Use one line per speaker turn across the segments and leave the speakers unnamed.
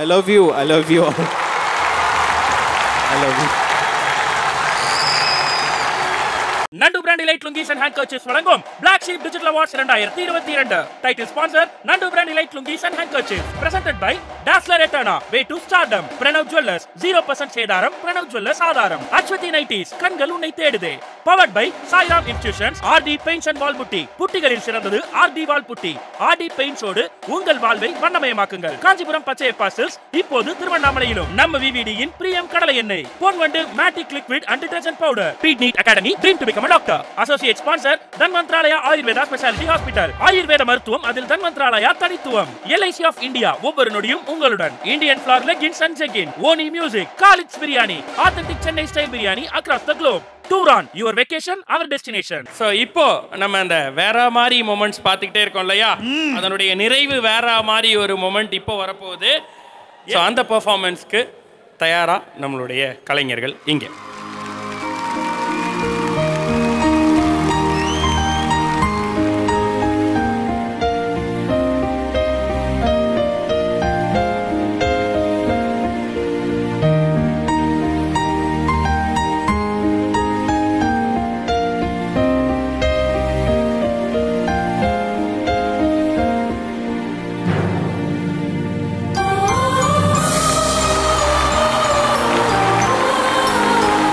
I love you. I love you all. I love you.
Nandu brand light lungis and handkerchiefs வழங்கும் black sheep digital awards இரண்டாயிரத்தி இருபத்தி இரண்டு title sponsor Nandu brand light lungis and handkerchiefs presented by Dazzler எட்டானா way to stardom Pranav jewellers zero percent சேதாரம் Pranav jewellers ஆதாரம் Aswathi nighties கண்கள் உன்னை தேடுதே powered by Sairam institutions RT paints and wall putty புட்டிகளில் சிறந்தது ஆர்டி வால் புட்டி ஆர்டி பெயிண்ட்ஸோடு உங்கள் வாழ்வை வண்ணமயமாக்குங்கள் காஞ்சிபுரம் பச்சை பாஸ்டல்ஸ் இப்போது திருவண்ணாமலையிலும் நம்ம விவிடியின் பிரியம் கடலை எண்ணெய் போன் வண்டு matic liquid and detergent powder beat NEET academy dream to become doctor associate sponsor Dhanwantralaya Ayurveda speciality hospital Ayurveda மருத்துவம் அதில் தன்வந்த்ராலயா தனித்துவம் எல்ஐசி ஆஃப் இந்தியா ஒவ்வொரு நொடியும் உங்களுடன் Indian flare leggings and jeggings ஓனி music Khalid's biryani authentic Chennai style biryani across the globe tour on your vacation our destination
so இப்போ நம்ம அந்த வேற மாதிரி மொமெண்ட்ஸ் பார்த்துக்கிட்டே இருக்கோம் இல்லையா அதனுடைய நிறைவு வேற மாதிரி ஒரு மொமெண்ட் இப்போ வரப்போகுது ஸோ அந்த பெர்ஃபார்மன்ஸ்க்கு தயாரா நம்மளுடைய கலைஞர்கள் இங்கே
ஆ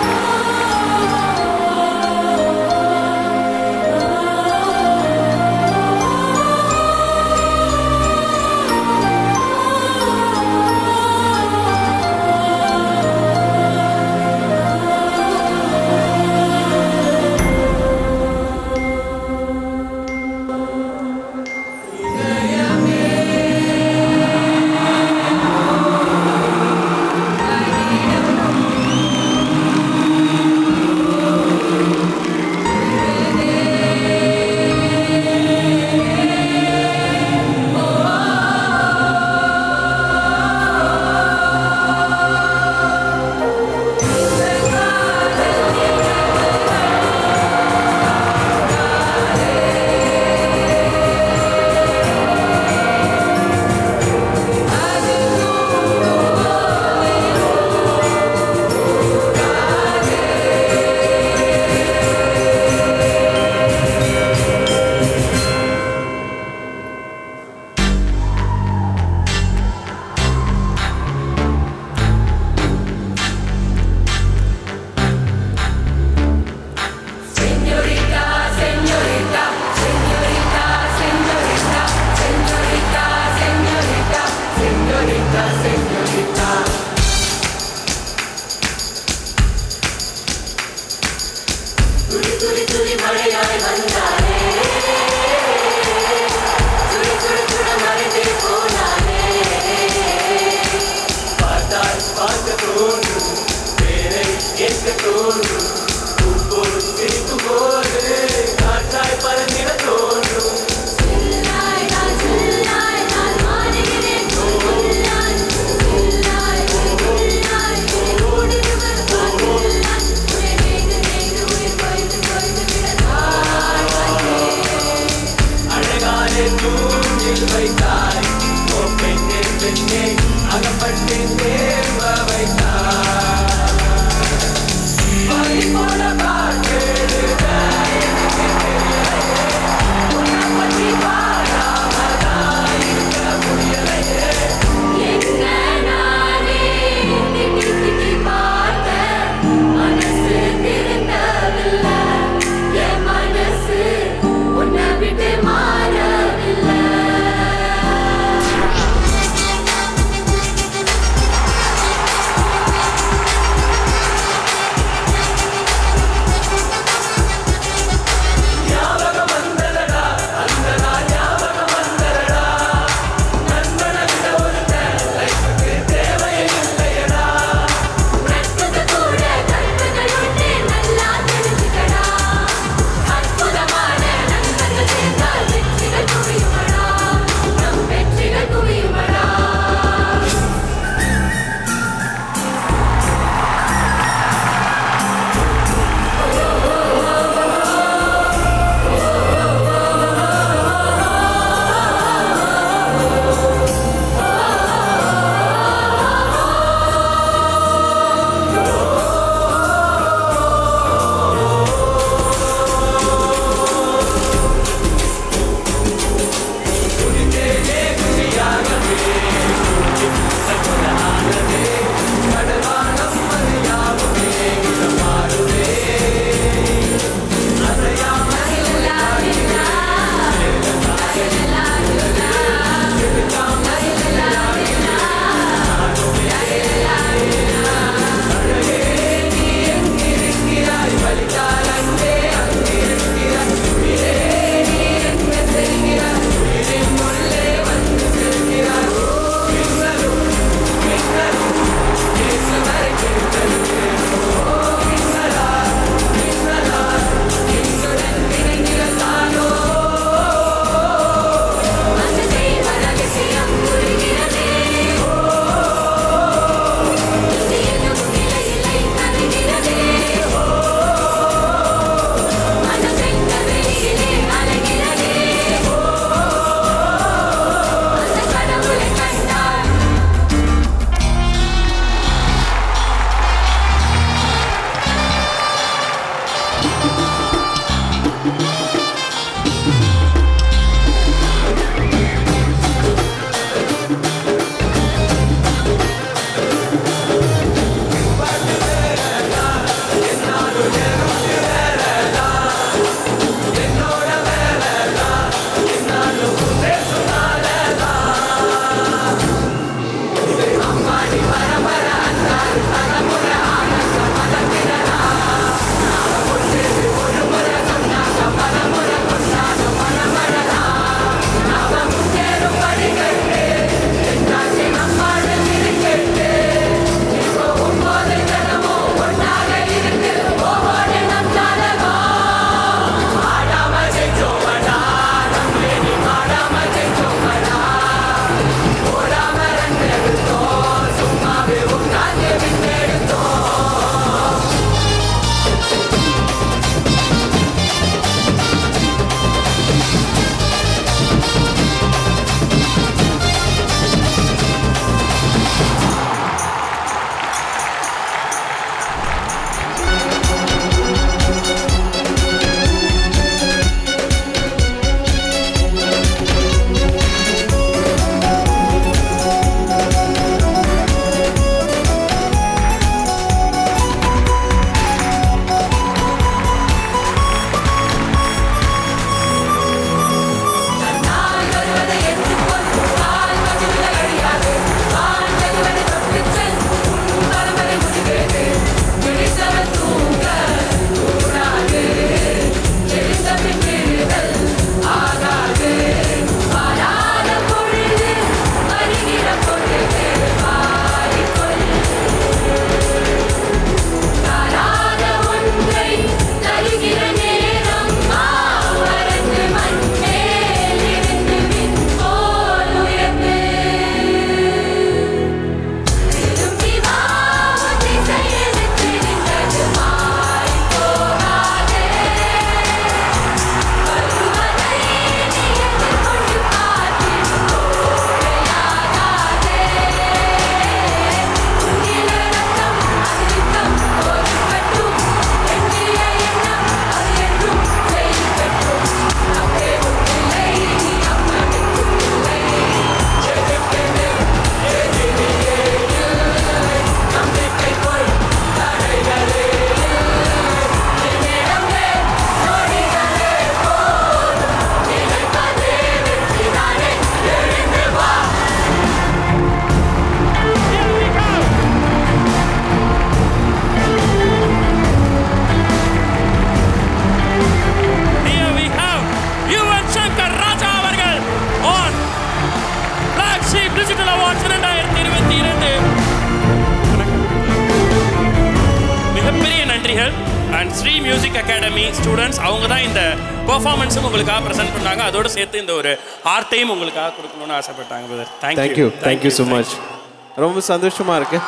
and Sri music academy students அவங்க தான் இந்த பெர்ஃபார்மன்ஸும் உங்களுக்காக ப்ரெசென்ட் பண்ணாங்க அதோடு சேர்த்து இந்த ஒரு ஆர்ட்டையும் உங்களுக்காக கொடுக்கணும்னு ஆசைப்பட்டாங்க brother
thank you thank you so much ரொம்ப சந்தோஷமா இருக்கு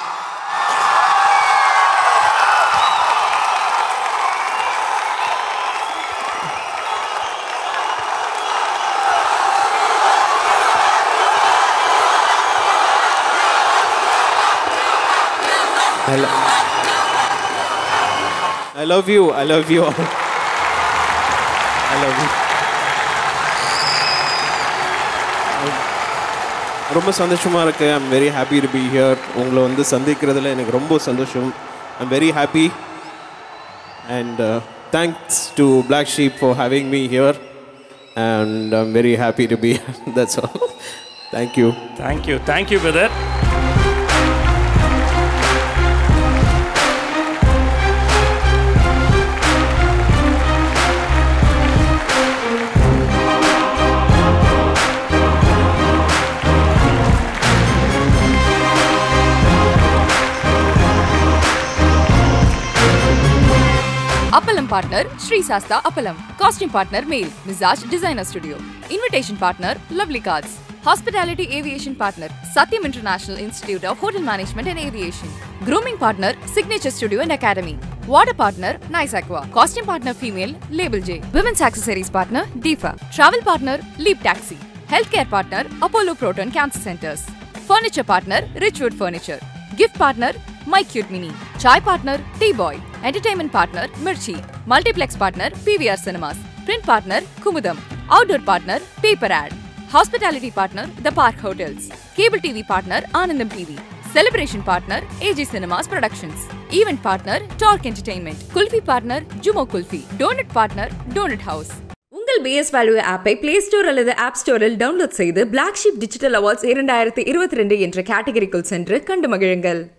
I, lo- I love you. I love you all. I love you. ரொம்ப சந்தோஷமாக இருக்கு I'm very happy to be here உங்களை வந்து சந்திக்கிறதுல எனக்கு ரொம்ப சந்தோஷம் I'm very happy and thanks to black sheep for having me here and I'm very happy to be that's all thank you
thank you thank you brother
Appalam partner Sri Sasta Appalam. Costume partner Mail Mizaj Designer Studio. Invitation partner Lovely Cards. Hospitality Aviation partner Satyam International Institute of Hotel Management and Aviation. Grooming partner Signature Studio and Academy. Water partner Nice Aqua. Costume partner female Label J. Women's accessories partner Deepa. Travel partner Leap Taxi. Healthcare partner Apollo Proton Cancer Centers. Furniture partner Richwood Furniture. Gift partner My Cute Mini. Chai partner T-Boy. Entertainment partner Mirchi. Multiplex partner PVR Cinemas. Print partner Kumudam. Outdoor partner Paper Ad. Hospitality partner The Park Hotels. Cable TV partner Anandam TV. Celebration partner AG Cinemas Productions. Event partner Talk Entertainment. Kulfi partner Jumo Kulfi. Donut partner Donut House.
உங்கள் BS value ஆப்பை play store அல்லது app ஸ்டோரில் download செய்து black sheep digital awards இரண்டாயிரத்தி இருபத்தி ரெண்டு என்ற கேட்டகரிக்குள் சென்று கண்டு மகிழுங்கள்